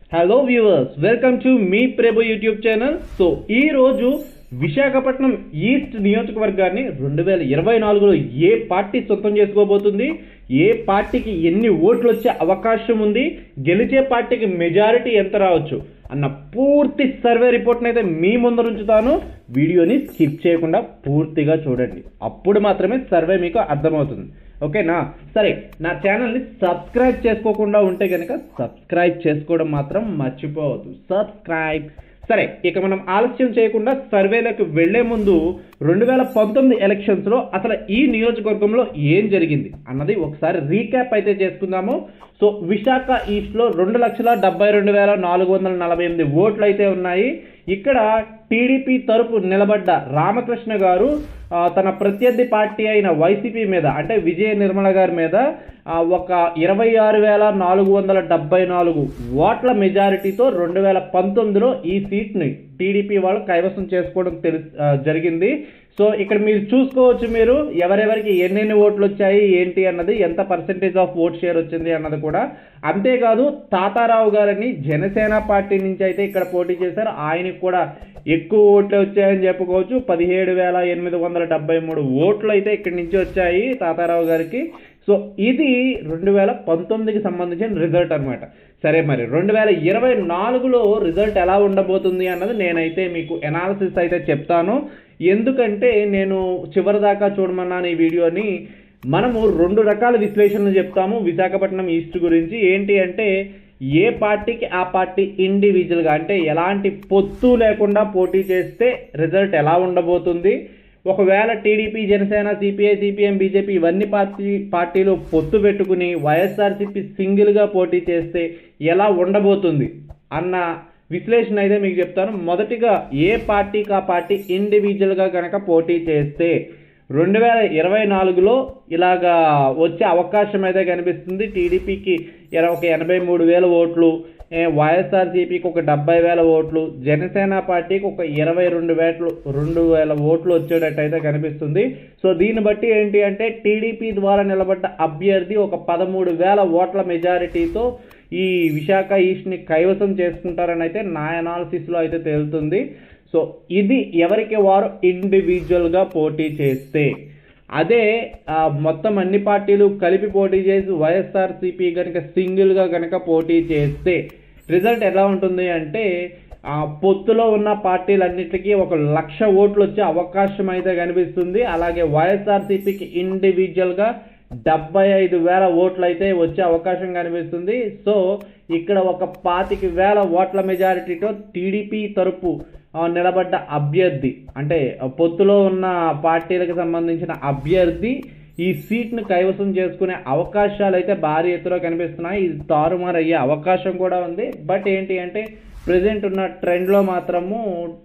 hello viewers welcome to మీ Prabhu YouTube channel so ఈ రోజు విశాఖపట్నం ఈస్ట్ నియోజకవర్గాన్ని రెండు వేల ఇరవై నాలుగులో ఏ పార్టీ సొంతం చేసుకోబోతుంది ఏ పార్టీకి ఎన్ని ఓట్లు వచ్చే అవకాశం ఉంది గెలిచే పార్టీకి మెజారిటీ ఎంత రావచ్చు అన్న పూర్తి సర్వే రిపోర్ట్ని అయితే మీ ముందర ఉంచుతాను వీడియోని స్కిప్ చేయకుండా పూర్తిగా చూడండి అప్పుడు మాత్రమే సర్వే మీకు అర్థమవుతుంది ఓకేనా సరే నా ఛానల్ని సబ్స్క్రైబ్ చేసుకోకుండా ఉంటే కనుక సబ్స్క్రైబ్ చేసుకోవడం మాత్రం మర్చిపోవద్దు సబ్స్క్రైబ్ సరే ఇక మనం ఆలస్యం చేయకుండా సర్వేలకు వెళ్లే ముందు రెండు వేల పంతొమ్మిది ఎలక్షన్స్లో అసలు ఈ నియోజకవర్గంలో ఏం జరిగింది అన్నది ఒకసారి రీక్యాప్ అయితే చేసుకుందాము సో విశాఖ ఈస్ట్లో రెండు లక్షల డెబ్బై రెండు వేల నాలుగు వందల నలభై ఎనిమిది ఓట్లు అయితే ఉన్నాయి ఇక్కడ టీడీపీ తరపు నిలబడ్డ రామకృష్ణ గారు ఆ, తన ప్రత్యర్థి పార్టీ అయిన వైసీపీ మీద అంటే విజయ నిర్మల గారి మీద ఆ, ఒక ఇరవై ఆరు వేల నాలుగు వందల డెబ్బై నాలుగు ఓట్ల మెజారిటీతో రెండు వేల పంతొమ్మిదిలో ఈ సీట్ని టీడీపీ వాళ్ళు కైవసం చేసుకోవడం తెలి ఆ, జరిగింది సో ఇక్కడ మీరు చూసుకోవచ్చు మీరు ఎవరెవరికి ఎన్నెన్ని ఓట్లు వచ్చాయి ఏంటి అన్నది ఎంత పర్సెంటేజ్ ఆఫ్ ఓట్ షేర్ వచ్చింది అన్నది కూడా అంతేకాదు తాతారావు గారిని జనసేన పార్టీ నుంచి అయితే ఇక్కడ పోటీ చేశారు ఆయనకు కూడా ఎక్కువ ఓట్లు వచ్చాయని చెప్పుకోవచ్చు పదిహేడు వేల ఎనిమిది వందల డెబ్బై మూడు ఓట్లు అయితే ఇక్కడి నుంచి వచ్చాయి తాతారావు గారికి సో ఇది రెండు వేల పంతొమ్మిదికి సంబంధించిన రిజల్ట్ అనమాట సరే మరి రెండు వేల ఇరవై నాలుగులో రిజల్ట్ ఎలా ఉండబోతుంది అన్నది నేనైతే మీకు ఎనాలిసిస్ అయితే చెప్తాను ఎందుకంటే నేను చివరిదాకా చూడమన్నాను ఈ వీడియోని మనము రెండు రకాల విశ్లేషణలు చెప్తాము విశాఖపట్నం ఈస్ట్ గురించి ఏంటి అంటే ఏ పార్టీకి ఆ పార్టీ ఇండివిజువల్గా అంటే ఎలాంటి పొత్తు లేకుండా పోటీ చేస్తే రిజల్ట్ ఎలా ఉండబోతుంది ఒకవేళ TDP Janasena CPI CPM BJP ఇవన్నీ పార్టీ పార్టీలు పొత్తు పెట్టుకుని వైఎస్ఆర్సీపీ సింగిల్గా పోటీ చేస్తే ఎలా ఉండబోతుంది అన్న విశ్లేషణ అయితే మీకు చెప్తాను మొదటిగా ఏ పార్టీకి ఆ పార్టీ ఇండివిజువల్గా కనుక పోటీ చేస్తే రెండు వేల ఇరవై నాలుగులో ఇలాగా వచ్చే అవకాశం అయితే కనిపిస్తుంది టీడీపీకి ఇర- ఒక ఎనభై మూడు వేల ఓట్లు ఏ, వైఎస్ఆర్సీపీకి ఒక డెబ్బై వేల ఓట్లు జనసేన పార్టీకి ఒక ఇరవై రెండు వేట్లు రెండు వేల ఓట్లు వచ్చేటట్టు అయితే కనిపిస్తుంది సో దీన్ని బట్టి ఏంటి అంటే టీడీపీ ద్వారా నిలబడ్డ అభ్యర్థి ఒక పదమూడు వేల ఓట్ల మెజారిటీతో ఈ విశాఖ ఈస్ట్ని కైవసం చేసుకుంటారని అయితే నా అనాలిసిస్లో అయితే తేలుతుంది సో ఇది ఎవరికి వారు ఇండివిజువల్గా పోటీ చేస్తే అదే ఆ, మొత్తం అన్ని పార్టీలు కలిపి పోటీ చేసి వైఎస్ఆర్సీపీ కనుక సింగిల్గా కనుక పోటీ చేస్తే రిజల్ట్ ఎలా ఉంటుంది అంటే ఆ, పొత్తులో ఉన్న పార్టీలన్నిటికీ ఒక లక్ష ఓట్లు వచ్చే అవకాశం అయితే కనిపిస్తుంది అలాగే వైఎస్ఆర్సీపీకి ఇండివిజువల్గా డెబ్బై ఐదు వేల ఓట్లు అయితే వచ్చే అవకాశం కనిపిస్తుంది సో ఇక్కడ ఒక పాతిక వేల ఓట్ల మెజారిటీతో టీడీపీ తరపు ఆ, నిలబడ్డ అభ్యర్థి అంటే ఆ, పొత్తులో ఉన్న పార్టీలకు సంబంధించిన అభ్యర్థి ఈ సీట్ను కైవసం చేసుకునే అవకాశాలు అయితే భారీ ఎత్తులో కనిపిస్తున్నాయి ఇది తారుమారు అయ్యే అవకాశం కూడా ఉంది బట్ ఏంటి అంటే ప్రజెంట్ ఉన్న ట్రెండ్లో మాత్రము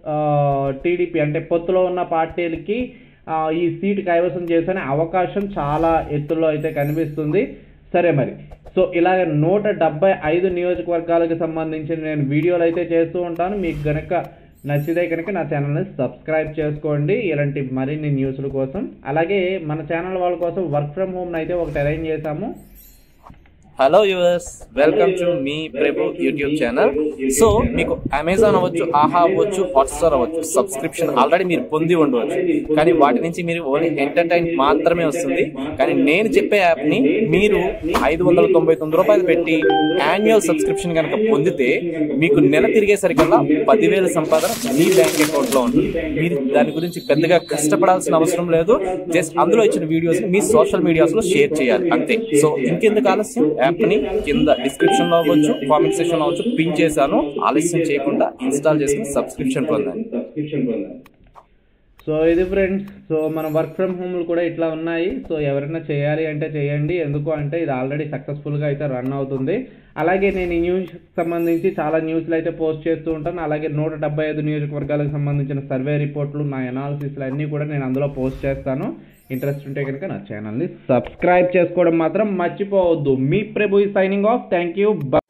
టీడీపీ అంటే పొత్తులో ఉన్న పార్టీలకి ఆ, ఈ సీట్ కైవసం చేసుకునే అవకాశం చాలా ఎత్తులో అయితే కనిపిస్తుంది సరే మరి సో ఇలాగ నూట డెబ్బై ఐదు నియోజకవర్గాలకు సంబంధించిన నేను వీడియోలు అయితే చేస్తూ ఉంటాను మీకు గనక నచ్చితే కనుక నా ఛానల్ని సబ్స్క్రైబ్ చేసుకోండి ఇలాంటి మరిన్ని న్యూస్ల కోసం అలాగే మన ఛానల్ వాళ్ళ కోసం వర్క్ ఫ్రమ్ హోమ్ అయితే ఒకటి అరేంజ్ చేశాము హలో యూవర్స్ వెల్కమ్ టు మీ ప్రభు యూట్యూబ్ ఛానల్ సో మీకు అమెజాన్ అవ్వచ్చు ఆహా అవ్వచ్చు హాట్స్టార్ అవ్వచ్చు సబ్స్క్రిప్షన్ ఆల్రెడీ మీరు పొంది ఉండవచ్చు కానీ వాటి నుంచి మీరు ఓన్లీ ఎంటర్టైన్ మాత్రమే వస్తుంది కానీ నేను చెప్పే యాప్ ని మీరు ఐదు వందల తొంభై తొమ్మిది రూపాయలు పెట్టి యాన్యువల్ సబ్స్క్రిప్షన్ కనుక పొందితే మీకు నెల తిరిగేసరికల్లా పదివేల సంపాదన మీ బ్యాంక్ అకౌంట్ లో ఉంటుంది మీరు దాని గురించి పెద్దగా కష్టపడాల్సిన అవసరం లేదు జస్ట్ అందులో ఇచ్చిన వీడియోస్ మీ సోషల్ మీడియాస్ లో షేర్ చేయాలి అంతే సో ఇంకెందుకు ఆలస్యం యాప్ ని కింద డిస్క్రిప్షన్ లో అవ్వచ్చు కామెంట్ సెక్షన్ లో అవ్వచ్చు పిన్ చేశాను ఆలస్యం చేయకుండా ఇన్స్టాల్ చేసుకుని సబ్స్క్రిప్షన్ పొందండి సో ఇది ఫ్రెండ్స్ సో మన వర్క్ ఫ్రమ్ హోమ్లు కూడా ఇట్లా ఉన్నాయి సో ఎవరైనా చేయాలి అంటే చేయండి ఎందుకు అంటే ఇది ఆల్రెడీ సక్సెస్ఫుల్గా అయితే రన్ అవుతుంది అలాగే నేను ఈ న్యూస్ సంబంధించి చాలా న్యూస్లు అయితే పోస్ట్ చేస్తూ ఉంటాను అలాగే నూట డెబ్బై ఐదు నియోజకవర్గాలకు సంబంధించిన సర్వే రిపోర్ట్లు నా అనాలిసిస్లు అన్నీ కూడా నేను అందులో పోస్ట్ చేస్తాను ఇంట్రెస్ట్ ఉంటే కనుక నా ఛానల్ని సబ్స్క్రైబ్ చేసుకోవడం మాత్రం మర్చిపోవద్దు మీ Prabhu signing off thank you